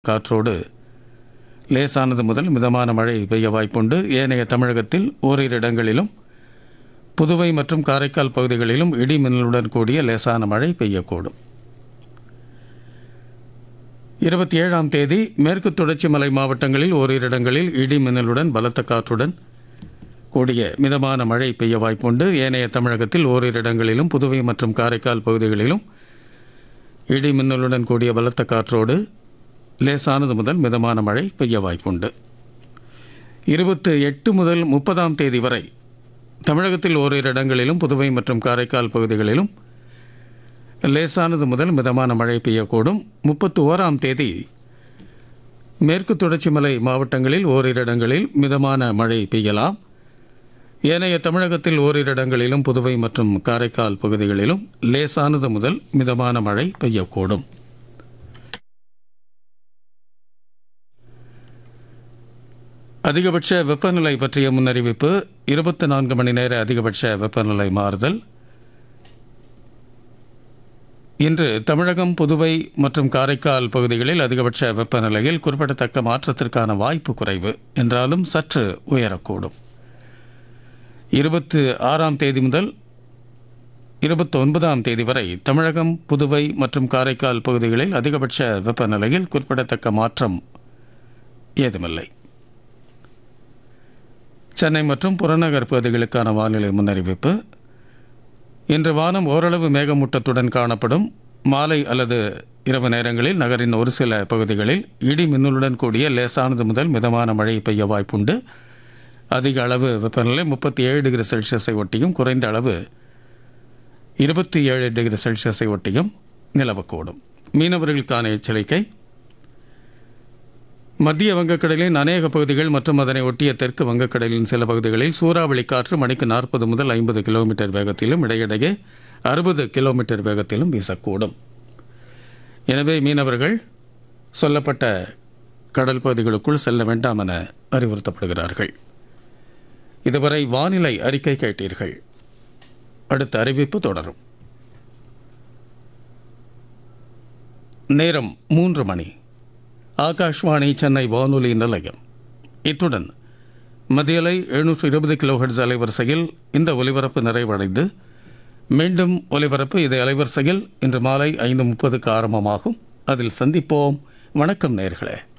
காற்றோடு லேசானது முதல் மிதமான மழை பெய்ய வாய்ப்புண்டு ஏனைய தமிழகத்தில் ஓரிரு இடங்களிலும் புதுவை மற்றும் காரைக்கால் பகுதிகளிலும் இடி மின்னலுடன் கூடிய லேசான மழை பெய்யக்கூடும் இருபத்தி ஏழாம் தேதி மேற்கு தொடர்ச்சி மலை மாவட்டங்களில் ஓரிரு இடங்களில் இடி மின்னலுடன் பலத்த காற்றுடன் கூடிய மிதமான மழை பெய்ய வாய்ப்புண்டு ஏனைய தமிழகத்தில் ஓரிரு இடங்களிலும் புதுவை மற்றும் காரைக்கால் பகுதிகளிலும் இடி மின்னலுடன் கூடிய பலத்த காற்றோடு லேசானது முதல் மிதமான மழை பெய்ய வாய்ப்புண்டு இருபத்து எட்டு முதல் முப்பதாம் தேதி வரை தமிழகத்தில் ஓரிரு இடங்களிலும் புதுவை மற்றும் காரைக்கால் பகுதிகளிலும் லேசானது முதல் மிதமான மழை பெய்யக்கூடும் முப்பத்து ஓராம் தேதி மேற்கு தொடர்ச்சி மலை மாவட்டங்களில் ஓரிரு இடங்களில் மிதமான மழை பெய்யலாம் ஏனைய தமிழகத்தில் ஓரிரு இடங்களிலும் புதுவை மற்றும் காரைக்கால் பகுதிகளிலும் லேசானது முதல் மிதமான மழை பெய்யக்கூடும் அதிகபட்ச வெப்பநிலை பற்றிய முன்னறிவிப்பு இருபத்தி நான்கு மணி நேர அதிகபட்ச வெப்பநிலை மாறுதல் இன்று தமிழகம் புதுவை மற்றும் காரைக்கால் பகுதிகளில் அதிகபட்ச வெப்பநிலையில் குறிப்பிடத்தக்க மாற்றத்திற்கான வாய்ப்பு குறைவு என்றாலும் சற்று உயரக்கூடும் இருபத்து ஆறாம் தேதி முதல் இருபத்தி ஒன்பதாம் தேதி வரை தமிழகம் புதுவை மற்றும் காரைக்கால் பகுதிகளில் அதிகபட்ச வெப்பநிலையில் குறிப்பிடத்தக்க மாற்றம் ஏதுமில்லை சென்னை மற்றும் புறநகர் பகுதிகளுக்கான வானிலை முன்னறிவிப்பு இன்று வானம் ஓரளவு மேகமூட்டத்துடன் காணப்படும் மாலை அல்லது இரவு நேரங்களில் நகரின் ஒரு சில பகுதிகளில் இடி மின்னலுடன் கூடிய லேசானது முதல் மிதமான மழை பெய்ய வாய்ப்புண்டு அதிக அளவு வெப்பநிலை முப்பத்தி ஏழு டிகிரி செல்சியஸை ஒட்டியும் குறைந்த அளவு இருபத்தி ஏழு டிகிரி செல்சியஸை ஒட்டியும் நிலவக்கூடும் மீனவர்களுக்கான எச்சரிக்கை மத்திய வங்கக்கடலின் அநேக பகுதிகள் மற்றும் அதனை ஒட்டிய தெற்கு வங்கக்கடலின் சில பகுதிகளில் சூறாவளி காற்று மணிக்கு நாற்பது முதல் ஐம்பது கிலோமீட்டர் வேகத்திலும் இடையிடையே அறுபது கிலோமீட்டர் வேகத்திலும் வீசக்கூடும் எனவே மீனவர்கள் சொல்லப்பட்ட கடல் பகுதிகளுக்குள் செல்ல வேண்டாம் என அறிவுறுத்தப்படுகிறார்கள் இதுவரை வானிலை அறிக்கை கேட்டீர்கள் அடுத்த அறிவிப்பு தொடரும் நேரம் மூன்று மணி ஆகாஷ்வாணி சென்னை வானொலி நிலையம் இத்துடன் மதியலை எழுநூற்று இருபது கிலோஹெட்ஸ் அலைவரிசையில் இந்த ஒலிபரப்பு நிறைவடைந்து மீண்டும் ஒலிபரப்பு இதே அலைவரிசையில் இன்று மாலை ஐந்து முப்பதுக்கு ஆரம்பமாகும் அதில் சந்திப்போம் வணக்கம் நேர்களே